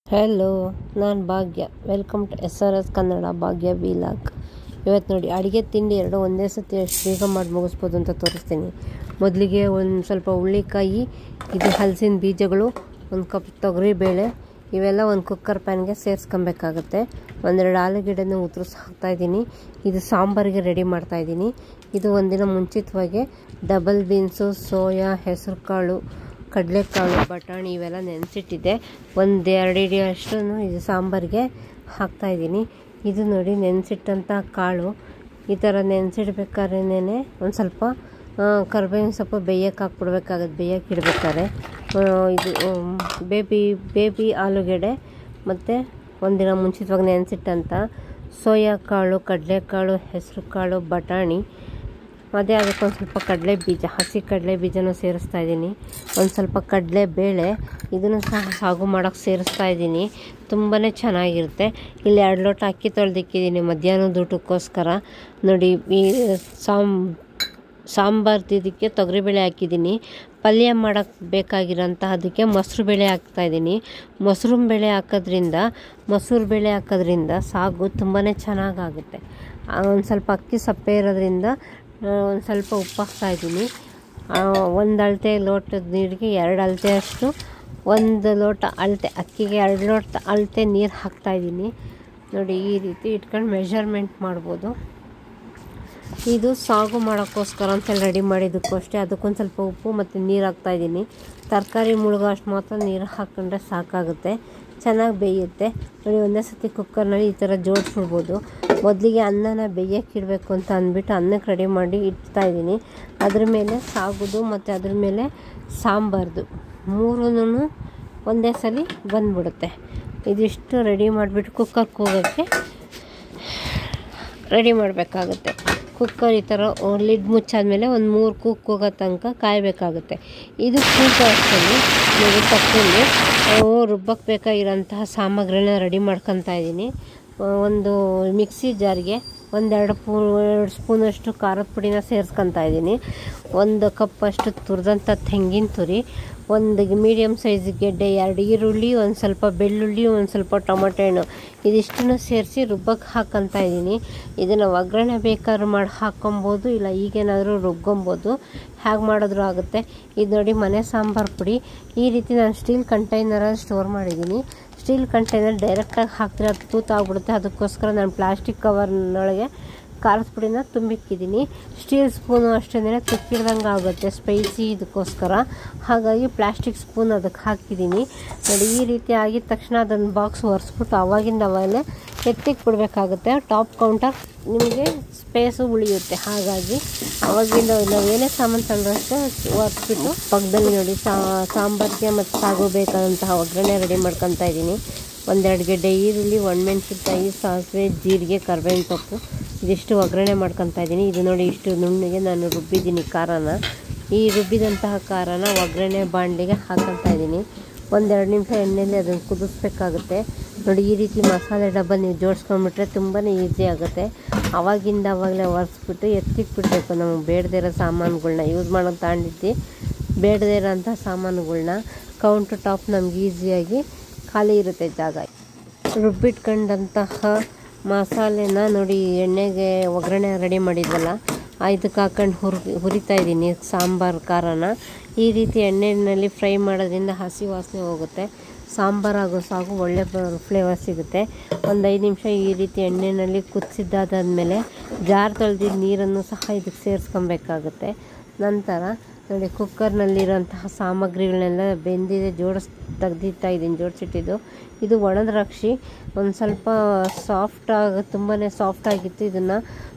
hello ನಾನು Bhagya welcome to S R S Kannada Bhagya vlog ಇವತ್ತು ನೋಡಿ ಅಡುಗೆ ತಿಂಡಿ ಎರಡು ಒಂದೇ ಸತಿ ಎಷ್ಟು ಬೇಗ ಮಾಡಿ ಮುಗಿಸ್ಬೋದು ಅಂತ ತೋರಿಸ್ತೀನಿ ಮೊದಲಿಗೆ ಒಂದು ಸ್ವಲ್ಪ ಹುಳ್ಳಿಕಾಯಿ ಇದು ಹಲಸಿನ ಬೀಜಗಳು ಒಂದು ಕಪ್ ತೊಗರಿಬೇಳೆ ಇವೆಲ್ಲ ಒಂದು ಕುಕ್ಕರ್ ಪ್ಯಾನ್ಗೆ ಸೇರಿಸ್ಕೊಬೇಕಾಗತ್ತೆ ಒಂದೆರಡು ಆಲೂಗೆಡ್ಡೆನ ಉದುರಿಸಿ ಹಾಕ್ತಾಯಿದ್ದೀನಿ ಇದು ಸಾಂಬಾರಿಗೆ ರೆಡಿ ಮಾಡ್ತಾಯಿದ್ದೀನಿ ಇದು ಒಂದಿನ ಮುಂಚಿತವಾಗಿ ಡಬಲ್ ಬೀನ್ಸು ಸೋಯಾ ಹೆಸರು ಕಾಳು ಕಡಲೆಕಾಳು ಬಟಾಣಿ ಇವೆಲ್ಲ ನೆನೆಸಿಟ್ಟಿದ್ದೆ ಒಂದು ಎರಡು ಇಡಿ ಅಷ್ಟು ಇದು ಸಾಂಬಾರಿಗೆ ಹಾಕ್ತಾಯಿದ್ದೀನಿ ಇದು ನೋಡಿ ನೆನೆಸಿಟ್ಟಂಥ ಕಾಳು ಈ ಥರ ನೆನೆಸಿಡ್ಬೇಕಾದ್ರೇನೆ ಒಂದು ಸ್ವಲ್ಪ ಕರ್ಬೇವಿನ ಸೊಪ್ಪು ಬೇಯಕ್ಕೆ ಹಾಕ್ಬಿಡ್ಬೇಕಾಗತ್ತೆ ಬೇಯಕ್ಕೆ ಇಡ್ಬೇಕಾದ್ರೆ ಇದು ಬೇಬಿ ಬೇಬಿ ಆಲೂಗೆಡ್ಡೆ ಮತ್ತು ಒಂದಿನ ಮುಂಚಿತವಾಗಿ ನೆನೆಸಿಟ್ಟಂಥ ಸೋಯಾ ಕಾಳು ಕಡಲೆಕಾಳು ಹೆಸರು ಕಾಳು ಬಟಾಣಿ ಅದೇ ಅದಕ್ಕೊಂದು ಸ್ವಲ್ಪ ಕಡಲೆ ಬೀಜ ಹಸಿ ಕಡಲೆ ಬೀಜನೂ ಸೇರಿಸ್ತಾ ಇದ್ದೀನಿ ಒಂದು ಸ್ವಲ್ಪ ಕಡಲೆ ಬೇಳೆ ಇದನ್ನು ಸಹ ಸಾಗು ಮಾಡೋಕ್ಕೆ ಸೇರಿಸ್ತಾ ಇದ್ದೀನಿ ತುಂಬಾ ಚೆನ್ನಾಗಿರುತ್ತೆ ಇಲ್ಲಿ ಎರಡು ಲೋಟ ಅಕ್ಕಿ ತೊಳೆದಿಕ್ಕಿದ್ದೀನಿ ಮಧ್ಯಾಹ್ನದ ಊಟಕ್ಕೋಸ್ಕರ ನೋಡಿ ಈ ಸಾಂಬ್ ಸಾಂಬಾರ್ದು ಇದಕ್ಕೆ ತೊಗರಿಬೇಳೆ ಹಾಕಿದ್ದೀನಿ ಪಲ್ಯ ಮಾಡೋಕ್ಕೆ ಬೇಕಾಗಿರೋಂಥ ಅದಕ್ಕೆ ಮೊಸರು ಬೇಳೆ ಹಾಕ್ತಾಯಿದ್ದೀನಿ ಮೊಸರು ಬೇಳೆ ಹಾಕೋದ್ರಿಂದ ಮೊಸರು ಬೇಳೆ ಹಾಕೋದ್ರಿಂದ ಸಾಗು ತುಂಬಾ ಚೆನ್ನಾಗಾಗುತ್ತೆ ಒಂದು ಸ್ವಲ್ಪ ಅಕ್ಕಿ ಸಪ್ಪೆ ಇರೋದ್ರಿಂದ ಒಂದು ಸ್ವಲ್ಪ ಉಪ್ಪು ಹಾಕ್ತಾಯಿದ್ದೀನಿ ಒಂದು ಅಳತೆ ಲೋಟದ ನೀರಿಗೆ ಎರಡು ಅಳತೆ ಅಷ್ಟು ಒಂದು ಲೋಟ ಅಳತೆ ಅಕ್ಕಿಗೆ ಎರಡು ಲೋಟ ಅಳತೆ ನೀರು ಹಾಕ್ತಾಯಿದ್ದೀನಿ ನೋಡಿ ಈ ರೀತಿ ಇಟ್ಕೊಂಡು ಮೆಷರ್ಮೆಂಟ್ ಮಾಡ್ಬೋದು ಇದು ಸಾಗು ಮಾಡೋಕ್ಕೋಸ್ಕರ ಅಂತೇಳಿ ರೆಡಿ ಮಾಡಿದ್ದಕ್ಕೂ ಅಷ್ಟೇ ಅದಕ್ಕೊಂದು ಸ್ವಲ್ಪ ಉಪ್ಪು ಮತ್ತು ನೀರು ಹಾಕ್ತಾಯಿದ್ದೀನಿ ತರಕಾರಿ ಮುಳುಗೋ ಅಷ್ಟು ಮಾತ್ರ ನೀರು ಹಾಕ್ಕೊಂಡ್ರೆ ಸಾಕಾಗುತ್ತೆ ಚೆನ್ನಾಗಿ ಬೇಯುತ್ತೆ ನೋಡಿ ಒಂದೇ ಸತಿ ಕುಕ್ಕರ್ನಲ್ಲಿ ಈ ಥರ ಜೋಡಿಸ್ಬಿಡ್ಬೋದು ಮೊದಲಿಗೆ ಅನ್ನನ ಬೇಯಕ್ಕೆ ಇಡಬೇಕು ಅಂತ ಅಂದ್ಬಿಟ್ಟು ಅನ್ನಕ್ಕೆ ರೆಡಿ ಮಾಡಿ ಇಡ್ತಾಯಿದ್ದೀನಿ ಅದ್ರ ಮೇಲೆ ಸಾಗುದು ಮತ್ತು ಅದ್ರ ಮೇಲೆ ಸಾಂಬಾರ್ದು ಮೂರೂ ಒಂದೇ ಸಲ ಬಂದ್ಬಿಡುತ್ತೆ ಇದಿಷ್ಟು ರೆಡಿ ಮಾಡಿಬಿಟ್ಟು ಕುಕ್ಕರ್ಗೆ ಹೋಗೋಕ್ಕೆ ರೆಡಿ ಮಾಡಬೇಕಾಗುತ್ತೆ ಕುಕ್ಕರ್ ಈ ಥರ ಲಿಡ್ ಮುಚ್ಚಾದ್ಮೇಲೆ ಒಂದು ಮೂರು ಕೂಕ್ ಹೋಗೋ ತನಕ ಕಾಯಬೇಕಾಗುತ್ತೆ ಇದು ಕೂಗೋ ಅಷ್ಟರಲ್ಲಿ ನೀವು ತಕ್ಕೊಂಡು ರುಬ್ಬಕ್ಕೆ ಬೇಕಾಗಿರೋಂತಹ ಸಾಮಗ್ರಿನ ರೆಡಿ ಮಾಡ್ಕೊತಾ ಇದ್ದೀನಿ ಒಂದು ಮಿಕ್ಸಿ ಜಾರ್ಗೆ ಒಂದೆರಡು ಪೂ ಎರಡು ಸ್ಪೂನಷ್ಟು ಖಾರದ ಪುಡಿನ ಸೇರಿಸ್ಕೊತಾ ಇದ್ದೀನಿ ಒಂದು ಕಪ್ಪಷ್ಟು ತುರಿದಂಥ ತೆಂಗಿನ ತುರಿ ಒಂದು ಮೀಡಿಯಮ್ ಸೈಜ್ ಗೆಡ್ಡೆ ಎರಡು ಈರುಳ್ಳಿ ಒಂದು ಸ್ವಲ್ಪ ಬೆಳ್ಳುಳ್ಳಿ ಒಂದು ಸ್ವಲ್ಪ ಟೊಮಟೊ ಹಣ್ಣು ಇದಿಷ್ಟನ್ನು ಸೇರಿಸಿ ರುಬ್ಬಕ್ಕೆ ಹಾಕ್ಕೊತಾ ಇದ್ದೀನಿ ಇದನ್ನು ಒಗ್ಗರಣೆ ಬೇಕಾದ್ರೂ ಮಾಡಿ ಹಾಕ್ಕೊಬೋದು ಇಲ್ಲ ಈಗೇನಾದರೂ ರುಬ್ಕೊಬೋದು ಹೇಗೆ ಮಾಡಿದ್ರೂ ಆಗುತ್ತೆ ಇದು ನೋಡಿ ಮನೆ ಸಾಂಬಾರು ಪುಡಿ ಈ ರೀತಿ ನಾನು ಸ್ಟೀಲ್ ಕಂಟೈನರಲ್ಲಿ ಸ್ಟೋರ್ ಮಾಡಿದ್ದೀನಿ ಸ್ಟೀಲ್ ಕಂಟೈನರ್ ಡೈರೆಕ್ಟಾಗಿ ಹಾಕಿದ್ರೆ ಅದು ತೂತಾಗ್ಬಿಡುತ್ತೆ ಅದಕ್ಕೋಸ್ಕರ ನಾನು ಪ್ಲಾಸ್ಟಿಕ್ ಕವರ್ನೊಳಗೆ ಖಾರದ ಪುಡಿನ ತುಂಬಿಕ್ಕಿದ್ದೀನಿ ಸ್ಟೀಲ್ ಸ್ಪೂನು ಅಷ್ಟೇ ತುಕ್ಕಿಡ್ದಂಗೆ ಆಗುತ್ತೆ ಸ್ಪೈಸಿ ಇದಕ್ಕೋಸ್ಕರ ಹಾಗಾಗಿ ಪ್ಲಾಸ್ಟಿಕ್ ಸ್ಪೂನ್ ಅದಕ್ಕೆ ಹಾಕಿದ್ದೀನಿ ನೋಡಿ ಈ ರೀತಿ ಆಗಿದ ತಕ್ಷಣ ಅದನ್ನು ಬಾಕ್ಸ್ ಒರೆಸ್ಬಿಟ್ಟು ಅವಾಗಿಂದ ಅವಾಗಲೇ ಎತ್ತಿಗೆ ಬಿಡಬೇಕಾಗುತ್ತೆ ಟಾಪ್ ಕೌಂಟರ್ ನಿಮಗೆ ಸ್ಪೇಸು ಉಳಿಯುತ್ತೆ ಹಾಗಾಗಿ ಅವಾಗಿಂದ ನಾವು ಏನೇ ಸಾಮಾನು ತಂದರೂ ಅಷ್ಟೇ ಒರೆಸ್ಬಿಟ್ಟು ಪಕ್ಕದಲ್ಲಿ ನೋಡಿ ಸಾಂಬಾರಿಗೆ ಮತ್ತು ಸಾಗು ಬೇಕಾದಂತಹ ಒಗ್ಗರಣೆ ರೆಡಿ ಮಾಡ್ಕೊತಾ ಇದ್ದೀನಿ ಒಂದೆರಡು ಗೆಡ್ಡೆ ಈರುಳ್ಳಿ ಒಣಮೆಣ್ಸಿನ್ಕಾಯಿ ಸಾಸಿವೆ ಜೀರಿಗೆ ಕರ್ಬೇವಿನ ಸೊಪ್ಪು ಇದಿಷ್ಟು ಒಗ್ಗರಣೆ ಮಾಡ್ಕೊತಾ ಇದ್ದೀನಿ ಇದು ನೋಡಿ ಇಷ್ಟು ನುಣ್ಣಗೆ ನಾನು ರುಬ್ಬಿದ್ದೀನಿ ಖಾರನ ಈ ರುಬ್ಬಿದಂತಹ ಖಾರನ ಒಗ್ಗರಣೆ ಬಾಣಲಿಗೆ ಹಾಕೊತಾ ಇದ್ದೀನಿ ಒಂದೆರಡು ನಿಮಿಷ ಎಣ್ಣೆಯಲ್ಲಿ ಅದನ್ನು ಕುದಿಸ್ಬೇಕಾಗುತ್ತೆ ನೋಡಿ ಈ ರೀತಿ ಮಸಾಲೆ ಡಬ್ಬ ನೀವು ಜೋಡಿಸ್ಕೊಂಡ್ಬಿಟ್ರೆ ತುಂಬಾ ಈಸಿ ಆಗುತ್ತೆ ಅವಾಗಿಂದ ಅವಾಗಲೇ ಒರೆಸ್ಬಿಟ್ಟು ಎತ್ತಿಗೆ ಬಿಡಬೇಕು ನಮಗೆ ಬೇಡದೇ ಇರೋ ಸಾಮಾನುಗಳ್ನ ಯೂಸ್ ಮಾಡೋದು ತಗೊಂಡಿದ್ದು ಬೇಡದೇ ಇರೋಂಥ ಸಾಮಾನುಗಳ್ನ ಕೌಂಟರ್ ಟಾಪ್ ನಮ್ಗೆ ಈಸಿಯಾಗಿ ಖಾಲಿ ಇರುತ್ತೆ ಜಾಗ ರುಬ್ಬಿಟ್ಕೊಂಡಂತಹ ಮಸಾಲೆನ ನೋಡಿ ಎಣ್ಣೆಗೆ ಒಗ್ಗರಣೆ ರೆಡಿ ಮಾಡಿದ್ವಲ್ಲ ಇದಕ್ಕೆ ಹಾಕೊಂಡು ಹುರಿ ಹುರಿತಾ ಇದ್ದೀನಿ ಸಾಂಬಾರು ಖಾರನ ಈ ರೀತಿ ಎಣ್ಣೆಯಲ್ಲಿ ಫ್ರೈ ಮಾಡೋದ್ರಿಂದ ಹಸಿ ವಾಸನೆ ಹೋಗುತ್ತೆ ಸಾಂಬಾರು ಆಗೋ ಸಾಗು ಒಳ್ಳೆ ಫ್ಲೇವರ್ ಸಿಗುತ್ತೆ ಒಂದು ಐದು ನಿಮಿಷ ಈ ರೀತಿ ಎಣ್ಣೆಯಲ್ಲಿ ಕುದಿಸಿದ್ದಾದ್ಮೇಲೆ ಜಾರ್ ತೊಳೆದಿದ್ದ ನೀರನ್ನು ಸಹ ಇದಕ್ಕೆ ಸೇರಿಸ್ಕೊಬೇಕಾಗುತ್ತೆ ನಂತರ ನೋಡಿ ಕುಕ್ಕರ್ನಲ್ಲಿರೋಂತಹ ಸಾಮಗ್ರಿಗಳನ್ನೆಲ್ಲ ಬೆಂದಿದೆ ಜೋಡಿಸ್ ತೆಗ್ದಿತ್ತಾ ಇದ್ದೀನಿ ಜೋಡಿಸಿಟ್ಟಿದ್ದು ಇದು ಒಣ ದ್ರಾಕ್ಷಿ ಒಂದು ಸ್ವಲ್ಪ ಸಾಫ್ಟಾಗಿ ತುಂಬಾ ಸಾಫ್ಟಾಗಿತ್ತು ಇದನ್ನು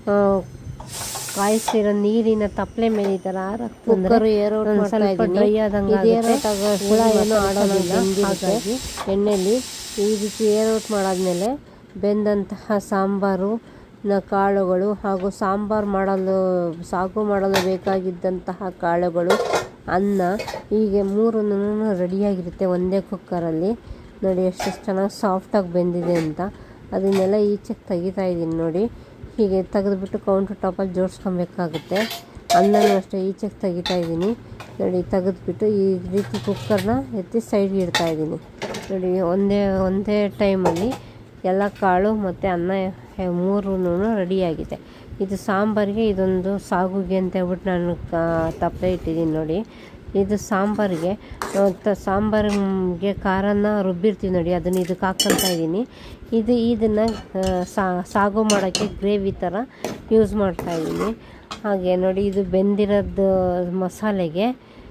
ಕಾಯಿಸಿರೋ ನೀರಿನ ತಪ್ಪಲೆ ಮೇಲೆ ಈ ಥರ ಕುಕ್ಕರ್ ಏರೋ ಸ್ವಲ್ಪ ಡ್ರೈ ಆದಂಗೆ ಹುಳ ಏನೂ ಆಡೋದಿಲ್ಲ ಹಾಗಾಗಿ ಎಣ್ಣೆಯಲ್ಲಿ ಈ ರೀತಿ ಏರೋಟ್ ಮಾಡಾದ್ಮೇಲೆ ಬೆಂದಂತಹ ಸಾಂಬಾರು ನ ಕಾಳುಗಳು ಹಾಗೂ ಸಾಂಬಾರು ಮಾಡಲು ಸಾಗು ಮಾಡಲು ಬೇಕಾಗಿದ್ದಂತಹ ಕಾಳುಗಳು ಅನ್ನ ಹೀಗೆ ಮೂರನ್ನು ರೆಡಿಯಾಗಿರುತ್ತೆ ಒಂದೇ ಕುಕ್ಕರಲ್ಲಿ ನೋಡಿ ಎಷ್ಟು ಚೆನ್ನಾಗಿ ಸಾಫ್ಟಾಗಿ ಬೆಂದಿದೆ ಅಂತ ಅದನ್ನೆಲ್ಲ ಈಚೆಗೆ ತೆಗಿತಾ ಇದ್ದೀನಿ ನೋಡಿ ಹೀಗೆ ತೆಗೆದುಬಿಟ್ಟು ಕೌಂಟರ್ ಟಾಪಲ್ಲಿ ಜೋಡಿಸ್ಕೊಬೇಕಾಗುತ್ತೆ ಅನ್ನನೂ ಅಷ್ಟೇ ಈಚೆಗೆ ತೆಗಿತಾ ಇದ್ದೀನಿ ನೋಡಿ ತೆಗೆದ್ಬಿಟ್ಟು ಈ ರೀತಿ ಕುಕ್ಕರ್ನ ಎತ್ತಿ ಸೈಡ್ಗೆ ಇಡ್ತಾ ಇದ್ದೀನಿ ನೋಡಿ ಒಂದೇ ಒಂದೇ ಟೈಮಲ್ಲಿ ಎಲ್ಲ ಕಾಳು ಮತ್ತು ಅನ್ನ ಮೂರೂ ರೆಡಿಯಾಗಿದೆ ಇದು ಸಾಂಬಾರಿಗೆ ಇದೊಂದು ಸಾಗುಗೆ ಅಂತ ಹೇಳ್ಬಿಟ್ಟು ನಾನು ತಪ್ಪಲೆ ಇಟ್ಟಿದ್ದೀನಿ ನೋಡಿ ಇದು ಸಾಂಬಾರಿಗೆ ತ ಸಾಂಬಾರಿಗೆ ಖಾರನ ರುಬ್ಬಿರ್ತೀವಿ ನೋಡಿ ಅದನ್ನು ಇದಕ್ಕೆ ಹಾಕ್ಕೊತಾ ಇದ್ದೀನಿ ಇದು ಇದನ್ನು ಸಾಗು ಮಾಡೋಕ್ಕೆ ಗ್ರೇವಿ ಥರ ಯೂಸ್ ಮಾಡ್ತಾ ಇದ್ದೀನಿ ಹಾಗೆ ನೋಡಿ ಇದು ಬೆಂದಿರೋದು ಮಸಾಲೆಗೆ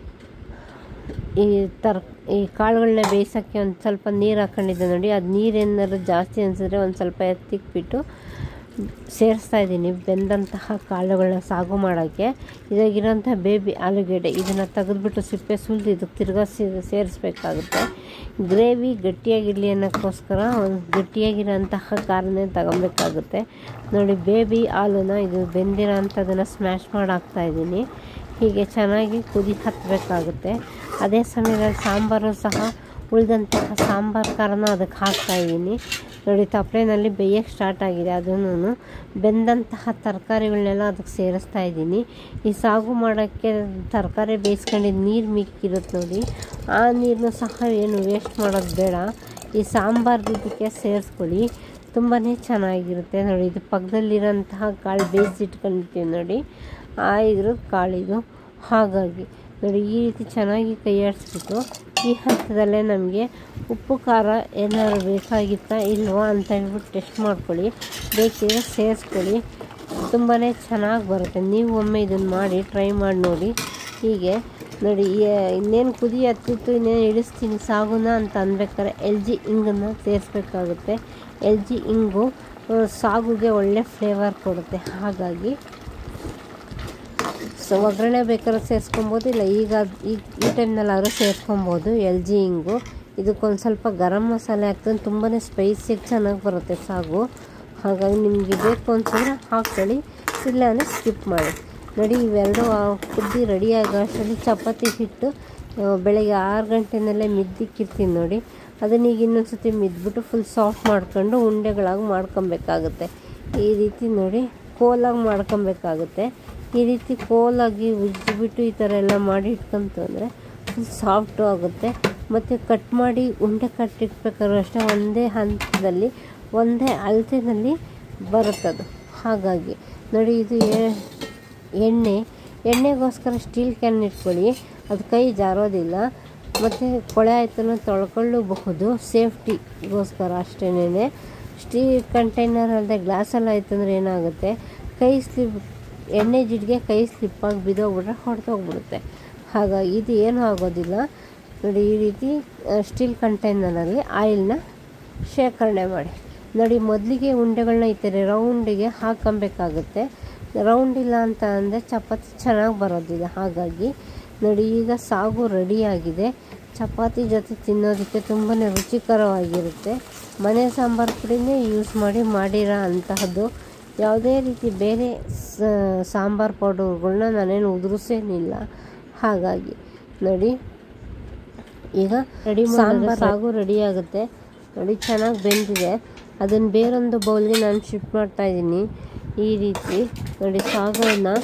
ಈ ತರ್ ಈ ಕಾಳುಗಳನ್ನ ಬೇಯಿಸೋಕ್ಕೆ ಒಂದು ಸ್ವಲ್ಪ ನೀರು ಹಾಕ್ಕೊಂಡಿದ್ದೆ ನೋಡಿ ಅದು ನೀರೇನಾದ್ರು ಜಾಸ್ತಿ ಅನಿಸಿದ್ರೆ ಒಂದು ಸ್ವಲ್ಪ ಎತ್ತಿಕ್ಬಿಟ್ಟು ಸೇರಿಸ್ತಾ ಇದ್ದೀನಿ ಬೆಂದಂತಹ ಕಾಳುಗಳನ್ನ ಸಾಗು ಮಾಡೋಕ್ಕೆ ಇದಾಗಿರೋಂಥ ಬೇಬಿ ಆಲೂಗೆಡ್ಡೆ ಇದನ್ನು ತೆಗೆದ್ಬಿಟ್ಟು ಸಿಪ್ಪೆ ಸುಲಿದು ಇದಕ್ಕೆ ತಿರ್ಗಾ ಸೇರಿಸ್ಬೇಕಾಗುತ್ತೆ ಗ್ರೇವಿ ಗಟ್ಟಿಯಾಗಿರಲಿ ಅನ್ನೋಕ್ಕೋಸ್ಕರ ಒಂದು ಗಟ್ಟಿಯಾಗಿರೋಂತಹ ಕಾರನ್ನೇ ತಗೊಬೇಕಾಗುತ್ತೆ ನೋಡಿ ಬೇಬಿ ಹಾಲನ್ನ ಇದು ಬೆಂದಿರೋ ಅಂಥದ್ದನ್ನು ಸ್ಮ್ಯಾಶ್ ಮಾಡಿ ಹಾಕ್ತಾಯಿದ್ದೀನಿ ಹೀಗೆ ಚೆನ್ನಾಗಿ ಕುದಿ ಹತ್ತಬೇಕಾಗುತ್ತೆ ಅದೇ ಸಮಯದಲ್ಲಿ ಸಾಂಬಾರು ಸಹ ಉಳಿದಂತಹ ಸಾಂಬಾರು ಖಾರನ ಅದಕ್ಕೆ ಹಾಕ್ತಾಯಿದ್ದೀನಿ ನೋಡಿ ತಪ್ಪಲೆನಲ್ಲಿ ಬೇಯಕ್ಕೆ ಸ್ಟಾರ್ಟ್ ಆಗಿದೆ ಅದನ್ನು ಬೆಂದಂತಹ ತರಕಾರಿಗಳನ್ನೆಲ್ಲ ಅದಕ್ಕೆ ಸೇರಿಸ್ತಾ ಇದ್ದೀನಿ ಈ ಸಾಗು ಮಾಡೋಕ್ಕೆ ತರಕಾರಿ ಬೇಯಿಸ್ಕೊಂಡಿದ್ದು ನೀರು ಮಿಕ್ಕಿರುತ್ತೆ ನೋಡಿ ಆ ನೀರನ್ನು ಸಹ ಏನು ವೇಸ್ಟ್ ಮಾಡೋದು ಬೇಡ ಈ ಸಾಂಬಾರು ಇದಕ್ಕೆ ಸೇರಿಸ್ಕೊಳ್ಳಿ ತುಂಬಾ ಚೆನ್ನಾಗಿರುತ್ತೆ ನೋಡಿ ಇದು ಪಕ್ಕದಲ್ಲಿರೋಂತಹ ಕಾಳು ಬೇಯಿಸಿಟ್ಕೊಂಡಿರ್ತೀವಿ ನೋಡಿ ಆ ಇದ್ರ ಕಾಳಿದು ಹಾಗಾಗಿ ನೋಡಿ ಈ ರೀತಿ ಚೆನ್ನಾಗಿ ಕೈ ಆಡಿಸ್ಬಿಟ್ಟು ಈ ಹಂತದಲ್ಲೇ ನಮಗೆ ಉಪ್ಪು ಖಾರ ಏನಾದ್ರು ಬೇಕಾಗಿತ್ತಾ ಇಲ್ವಾ ಅಂತ ಹೇಳ್ಬಿಟ್ಟು ಟೆಸ್ಟ್ ಮಾಡ್ಕೊಳ್ಳಿ ಬೇಕಿದ್ರೆ ಸೇರಿಸ್ಕೊಳ್ಳಿ ತುಂಬಾ ಚೆನ್ನಾಗಿ ಬರುತ್ತೆ ನೀವು ಒಮ್ಮೆ ಇದನ್ನು ಮಾಡಿ ಟ್ರೈ ಮಾಡಿ ನೋಡಿ ಹೀಗೆ ನೋಡಿ ಇನ್ನೇನು ಕುದಿ ಹತ್ತಿತ್ತು ಇನ್ನೇನು ಇಳಿಸ್ತೀನಿ ಸಾಗುನ ಅಂತ ಅನ್ಬೇಕಾದ್ರೆ ಎಲ್ ಜಿ ಇಂಗನ್ನು ಸೇರಿಸ್ಬೇಕಾಗುತ್ತೆ ಎಲ್ ಜಿ ಇಂಗು ಸಾಗುಗೆ ಒಳ್ಳೆ ಫ್ಲೇವರ್ ಕೊಡುತ್ತೆ ಹಾಗಾಗಿ ಸೊ ಒಗ್ಗರಣೆ ಬೇಕಾದ್ರೆ ಸೇರಿಸ್ಕೊಬೋದು ಇಲ್ಲ ಈಗ ಈ ಈ ಟೈಮ್ನಲ್ಲಾದರೂ ಸೇರಿಸ್ಕೊಬೋದು ಎಲ್ ಜಿ ಇಂಗು ಇದಕ್ಕೊಂದು ಸ್ವಲ್ಪ ಗರಂ ಮಸಾಲೆ ಹಾಕ್ತಂದು ತುಂಬಾ ಸ್ಪೈಸಿಯಾಗಿ ಚೆನ್ನಾಗಿ ಬರುತ್ತೆ ಸಾಗು ಹಾಗಾಗಿ ನಿಮಗೆ ಬೇಕು ಅಂತಂದರೆ ಹಾಕ್ಕೊಳ್ಳಿ ಇಲ್ಲ ಅಂದರೆ ಸ್ಕಿಪ್ ಮಾಡಿ ನೋಡಿ ಇವೆರಡು ಕುದ್ದಿ ರೆಡಿ ಆಗೋ ಅಷ್ಟರಲ್ಲಿ ಚಪಾತಿ ಹಿಟ್ಟು ಬೆಳಗ್ಗೆ ಆರು ಗಂಟೆನಲ್ಲೇ ಮಿದ್ದಿಕ್ಕಿರ್ತೀನಿ ನೋಡಿ ಅದನ್ನ ಈಗ ಇನ್ನೊಂದು ಸತಿ ಮಿದ್ಬಿಟ್ಟು ಫುಲ್ ಸಾಫ್ಟ್ ಮಾಡ್ಕೊಂಡು ಉಂಡೆಗಳಾಗಿ ಮಾಡ್ಕೊಬೇಕಾಗುತ್ತೆ ಈ ರೀತಿ ನೋಡಿ ಕೋಲಾಗಿ ಮಾಡ್ಕೊಬೇಕಾಗುತ್ತೆ ಈ ರೀತಿ ಕೋಲಾಗಿ ಉಜ್ಜಿಬಿಟ್ಟು ಈ ಥರ ಎಲ್ಲ ಮಾಡಿ ಇಟ್ಕೊಂತಂದರೆ ಫುಲ್ ಸಾಫ್ಟು ಆಗುತ್ತೆ ಮತ್ತು ಕಟ್ ಮಾಡಿ ಉಂಡೆ ಕಟ್ಟಿಟ್ಬೇಕಾದ್ರೂ ಅಷ್ಟೇ ಒಂದೇ ಹಂತದಲ್ಲಿ ಒಂದೇ ಅಳತೆನಲ್ಲಿ ಬರುತ್ತದು ಹಾಗಾಗಿ ನೋಡಿ ಇದು ಎಣ್ಣೆ ಎಣ್ಣೆಗೋಸ್ಕರ ಸ್ಟೀಲ್ ಕ್ಯಾನ್ ಇಟ್ಕೊಳ್ಳಿ ಅದು ಕೈ ಜಾರೋದಿಲ್ಲ ಮತ್ತು ಕೊಳೆ ಆಯ್ತನ್ನು ತೊಳ್ಕೊಳ್ಳಬಹುದು ಸೇಫ್ಟಿಗೋಸ್ಕರ ಅಷ್ಟೇನೆ ಸ್ಟೀಲ್ ಕಂಟೈನರ್ ಅಲ್ಲದೆ ಗ್ಲಾಸಲ್ಲಿ ಆಯ್ತು ಅಂದರೆ ಏನಾಗುತ್ತೆ ಕೈ ಸ್ಲಿಪ್ ಎಣ್ಣೆ ಜಿಡ್ಗೆ ಕೈ ಸ್ಲಿಪ್ಪಾಗಿ ಬಿದ್ದೋಗ್ಬಿಟ್ರೆ ಹೊಡೆದೋಗ್ಬಿಡುತ್ತೆ ಹಾಗಾಗಿ ಇದು ಏನೂ ಆಗೋದಿಲ್ಲ ನೋಡಿ ಈ ರೀತಿ ಸ್ಟೀಲ್ ಕಂಟೈನರಲ್ಲಿ ಆಯಿಲ್ನ ಶೇಖರಣೆ ಮಾಡಿ ನೋಡಿ ಮೊದಲಿಗೆ ಉಂಡೆಗಳನ್ನ ಈ ಥರ ರೌಂಡಿಗೆ ಹಾಕೊಬೇಕಾಗುತ್ತೆ ರೌಂಡ್ ಇಲ್ಲ ಅಂತ ಅಂದರೆ ಚಪಾತಿ ಚೆನ್ನಾಗಿ ಬರೋದಿಲ್ಲ ಹಾಗಾಗಿ ನೋಡಿ ಈಗ ಸಾಗು ರೆಡಿಯಾಗಿದೆ ಚಪಾತಿ ಜೊತೆ ತಿನ್ನೋದಕ್ಕೆ ತುಂಬಾ ರುಚಿಕರವಾಗಿರುತ್ತೆ ಮನೆ ಸಾಂಬಾರು ಪುಡಿನೇ ಯೂಸ್ ಮಾಡಿ ಮಾಡಿರೋ ಅಂತಹದ್ದು ಯಾವುದೇ ರೀತಿ ಬೇರೆ ಸಾಂಬಾರು ಪೌಡರ್ಗಳನ್ನ ನಾನೇನು ಉದುರಿಸೇನಿಲ್ಲ ಹಾಗಾಗಿ ನೋಡಿ ಈಗ ರೆಡಿ ಸಾಂಬಾರು ಸಾಗು ರೆಡಿ ಆಗುತ್ತೆ ನೋಡಿ ಚೆನ್ನಾಗಿ ಬೆಂದಿದೆ ಅದನ್ನು ಬೇರೊಂದು ಬೌಲ್ಗೆ ನಾನು ಶಿಫ್ಟ್ ಮಾಡ್ತಾ ಇದ್ದೀನಿ ಈ ರೀತಿ ನೋಡಿ ಸಾಗುವನ್ನು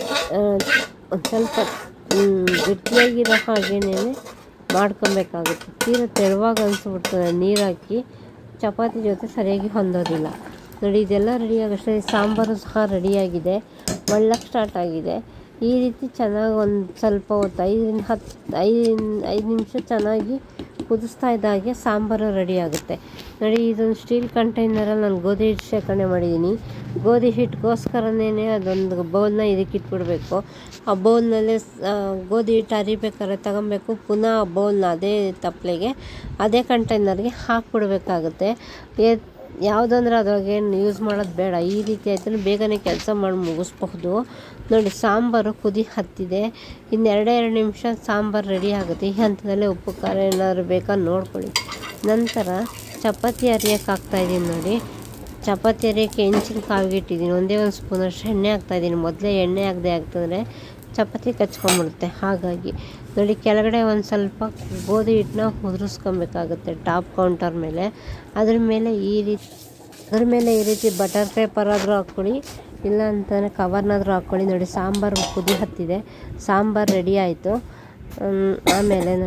ಒಂದು ಸ್ವಲ್ಪ ಗಟ್ಟಿಯಾಗಿರೋ ಹಾಗೇನೆ ಮಾಡ್ಕೊಬೇಕಾಗುತ್ತೆ ತೀರ ತೆಳುವಾಗಿ ಅನಿಸ್ಬಿಡ್ತದೆ ನೀರು ಹಾಕಿ ಚಪಾತಿ ಜೊತೆ ಸರಿಯಾಗಿ ಹೊಂದೋದಿಲ್ಲ ನೋಡಿ ಇದೆಲ್ಲ ರೆಡಿಯಾಗಷ್ಟೇ ಸಾಂಬಾರು ಸಹ ರೆಡಿಯಾಗಿದೆ ಒಳ್ಳಕ್ಕೆ ಸ್ಟಾರ್ಟ್ ಆಗಿದೆ ಈ ರೀತಿ ಚೆನ್ನಾಗಿ ಒಂದು ಸ್ವಲ್ಪ ಹೊತ್ತು ಐದರಿಂದ ಹತ್ತು ಐದು ಐದು ನಿಮಿಷ ಚೆನ್ನಾಗಿ ಕುದಿಸ್ತಾ ಇದ್ದಾಗೆ ಸಾಂಬಾರು ರೆಡಿ ಆಗುತ್ತೆ ನೋಡಿ ಇದೊಂದು ಸ್ಟೀಲ್ ಕಂಟೈನರಲ್ಲಿ ನಾನು ಗೋಧಿ ಹಿಟ್ಟು ಶೇಖರಣೆ ಮಾಡಿದ್ದೀನಿ ಗೋಧಿ ಹಿಟ್ಟಿಗೋಸ್ಕರನೇ ಅದೊಂದು ಬೌಲ್ನ ಇದಕ್ಕೆ ಇಟ್ಬಿಡಬೇಕು ಆ ಬೌಲ್ನಲ್ಲೇ ಗೋಧಿ ಹಿಟ್ಟು ಅರಿಬೇಕಾದ್ರೆ ತಗೊಬೇಕು ಪುನಃ ಆ ಬೌಲ್ನ ಅದೇ ತಪ್ಪಲೆಗೆ ಅದೇ ಕಂಟೈನರ್ಗೆ ಹಾಕ್ಬಿಡ್ಬೇಕಾಗುತ್ತೆ ಯಾವುದಂದ್ರೆ ಅದ್ರಾಗೇನು ಯೂಸ್ ಮಾಡೋದು ಬೇಡ ಈ ರೀತಿ ಆಯ್ತು ಬೇಗನೆ ಕೆಲಸ ಮಾಡಿ ಮುಗಿಸ್ಬಹುದು ನೋಡಿ ಸಾಂಬಾರು ಕುದಿ ಹತ್ತಿದೆ ಇನ್ನೆರಡೇ ಎರಡು ನಿಮಿಷ ಸಾಂಬಾರು ರೆಡಿ ಆಗುತ್ತೆ ಈ ಹಂತದಲ್ಲೇ ಉಪ್ಪು ಖಾರ ಏನಾದ್ರು ಬೇಕಾ ನೋಡ್ಕೊಳ್ಳಿ ನಂತರ ಚಪಾತಿ ಅರಿಯೋಕೆ ಹಾಕ್ತಾಯಿದ್ದೀನಿ ನೋಡಿ ಚಪಾತಿ ಅರಿಯೋಕ್ಕೆ ಹೆಂಚಿನ ಕಾವಿಗೆ ಇಟ್ಟಿದ್ದೀನಿ ಒಂದೇ ಒಂದು ಸ್ಪೂನಷ್ಟು ಎಣ್ಣೆ ಹಾಕ್ತಾಯಿದ್ದೀನಿ ಮೊದಲೇ ಎಣ್ಣೆ ಹಾಕದೆ ಹಾಕ್ತಂದರೆ ಚಪಾತಿ ಕಚ್ಕೊಂಬಿಡುತ್ತೆ ಹಾಗಾಗಿ ನೋಡಿ ಕೆಳಗಡೆ ಒಂದು ಸ್ವಲ್ಪ ಗೋಧಿ ಹಿಟ್ಟನ್ನ ಉದುರಿಸ್ಕೊಬೇಕಾಗುತ್ತೆ ಟಾಪ್ ಕೌಂಟರ್ ಮೇಲೆ ಅದ್ರ ಮೇಲೆ ಈ ರೀತಿ ಅದ್ರ ಮೇಲೆ ಈ ರೀತಿ ಬಟರ್ ಪೇಪರ್ ಆದರೂ ಹಾಕ್ಕೊಳ್ಳಿ ಇಲ್ಲ ಅಂತಂದರೆ ಕವರ್ನಾದರೂ ಹಾಕ್ಕೊಳ್ಳಿ ನೋಡಿ ಸಾಂಬಾರು ಕುದಿ ಹತ್ತಿದೆ ಸಾಂಬಾರು ರೆಡಿ ಆಯಿತು ಆಮೇಲೆ ನೋಡಿ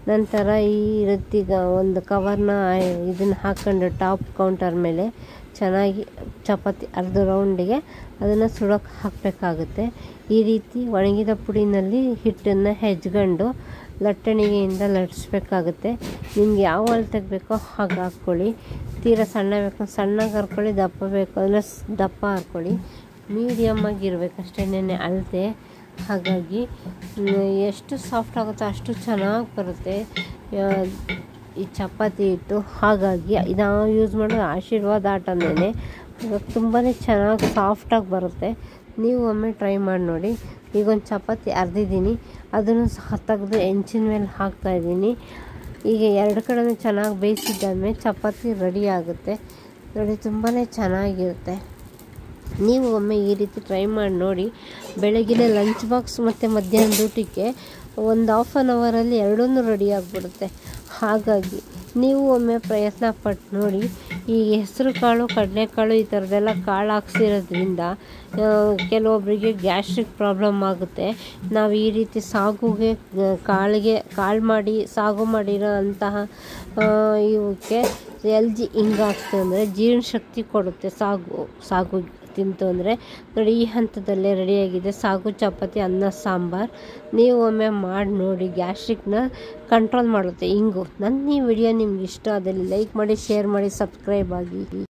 ನಂತರ ಈ ರೀತಿಗ ಒಂದು ಕವರ್ನ ಇದನ್ನು ಹಾಕ್ಕೊಂಡು ಟಾಪ್ ಕೌಂಟರ್ ಮೇಲೆ ಚೆನ್ನಾಗಿ ಚಪಾತಿ ಅರ್ಧ ರೌಂಡಿಗೆ ಅದನ್ನು ಸುಡೋಕೆ ಹಾಕಬೇಕಾಗುತ್ತೆ ಈ ರೀತಿ ಒಣಗಿದ ಪುಡಿನಲ್ಲಿ ಹಿಟ್ಟನ್ನು ಹೆಚ್ಕೊಂಡು ಲಟ್ಟಣಿಗೆಯಿಂದ ಲಟ್ಟಿಸ್ಬೇಕಾಗುತ್ತೆ ನಿಮ್ಗೆ ಯಾವ ಅಳತೆಗೆ ಬೇಕೋ ಹಾಗೆ ಹಾಕ್ಕೊಳ್ಳಿ ತೀರ ಸಣ್ಣ ಬೇಕು ಸಣ್ಣಗೆ ಹರ್ಕೊಳ್ಳಿ ದಪ್ಪ ಬೇಕು ಅಂದರೆ ದಪ್ಪ ಹರ್ಕೊಳ್ಳಿ ಮೀಡಿಯಮ್ ಆಗಿರ್ಬೇಕು ಅಷ್ಟೇ ನೆನೆ ಅಳತೆ ಹಾಗಾಗಿ ಎಷ್ಟು ಸಾಫ್ಟ್ ಆಗುತ್ತೋ ಅಷ್ಟು ಚೆನ್ನಾಗಿ ಬರುತ್ತೆ ಈ ಚಪಾತಿ ಹಿಟ್ಟು ಹಾಗಾಗಿ ನಾವು ಯೂಸ್ ಮಾಡೋದು ಆಶೀರ್ವಾದ ಆಟನೇ ಹಾಗಾಗಿ ತುಂಬಾ ಚೆನ್ನಾಗಿ ಸಾಫ್ಟಾಗಿ ಬರುತ್ತೆ ನೀವು ಒಮ್ಮೆ ಟ್ರೈ ಮಾಡಿ ನೋಡಿ ಈಗ ಒಂದು ಚಪಾತಿ ಅರ್ದಿದ್ದೀನಿ ಅದನ್ನು ಸಹ ತೆಗೆದು ಹೆಂಚಿನ ಮೇಲೆ ಹಾಕ್ತಾಯಿದ್ದೀನಿ ಈಗ ಎರಡು ಕಡೆನೂ ಚೆನ್ನಾಗಿ ಬೇಯಿಸಿದ್ದಾದ್ಮೇಲೆ ಚಪಾತಿ ರೆಡಿ ಆಗುತ್ತೆ ನೋಡಿ ತುಂಬಾ ಚೆನ್ನಾಗಿರುತ್ತೆ ನೀವು ಒಮ್ಮೆ ಈ ರೀತಿ ಟ್ರೈ ಮಾಡಿ ನೋಡಿ ಬೆಳಗಿನ ಲಂಚ್ ಬಾಕ್ಸ್ ಮತ್ತು ಮಧ್ಯಾಹ್ನದ ಊಟಕ್ಕೆ ಒಂದು ಹಾಫ್ ಆನ್ ಅವರಲ್ಲಿ ಎರಡನ್ನೂ ರೆಡಿ ಆಗಿಬಿಡುತ್ತೆ ಹಾಗಾಗಿ ನೀವು ಒಮ್ಮೆ ಪ್ರಯತ್ನ ಪಟ್ಟು ನೋಡಿ ಈ ಹೆಸರು ಕಾಳು ಕಡಲೆಕಾಳು ಈ ಥರದ್ದೆಲ್ಲ ಕಾಳು ಹಾಕ್ಸಿರೋದ್ರಿಂದ ಕೆಲವೊಬ್ಬರಿಗೆ ಗ್ಯಾಸ್ಟ್ರಿಕ್ ಪ್ರಾಬ್ಲಮ್ ಆಗುತ್ತೆ ನಾವು ಈ ರೀತಿ ಸಾಗುಗೆ ಕಾಳಿಗೆ ಕಾಳು ಮಾಡಿ ಸಾಗು ಮಾಡಿರೋ ಅಂತಹ ಇವಕ್ಕೆ ಎಲ್ ಜಿ ಹಿಂಗೆ ಹಾಕ್ತು ಅಂದರೆ ಜೀರ್ಣಶಕ್ತಿ ಕೊಡುತ್ತೆ ಸಾಗು ಸಾಗು ತಿಂತು ಅಂದರೆ ನೋಡಿ ಈ ಹಂತದಲ್ಲೇ ರೆಡಿಯಾಗಿದೆ ಸಾಗು ಚಪಾತಿ ಅನ್ನ ಸಾಂಬಾರು ನೀವು ಒಮ್ಮೆ ಮಾಡಿ ನೋಡಿ ಗ್ಯಾಸ್ಟ್ರಿಕ್ನ ಕಂಟ್ರೋಲ್ ಮಾಡುತ್ತೆ ಹಿಂಗು ನನ್ನ ಈ ವಿಡಿಯೋ ನಿಮ್ಗೆ ಇಷ್ಟ ಆದಲ್ಲಿ ಲೈಕ್ ಮಾಡಿ ಶೇರ್ ಮಾಡಿ ಸಬ್ಸ್ಕ್ರೈಬ್ ಆಗಿ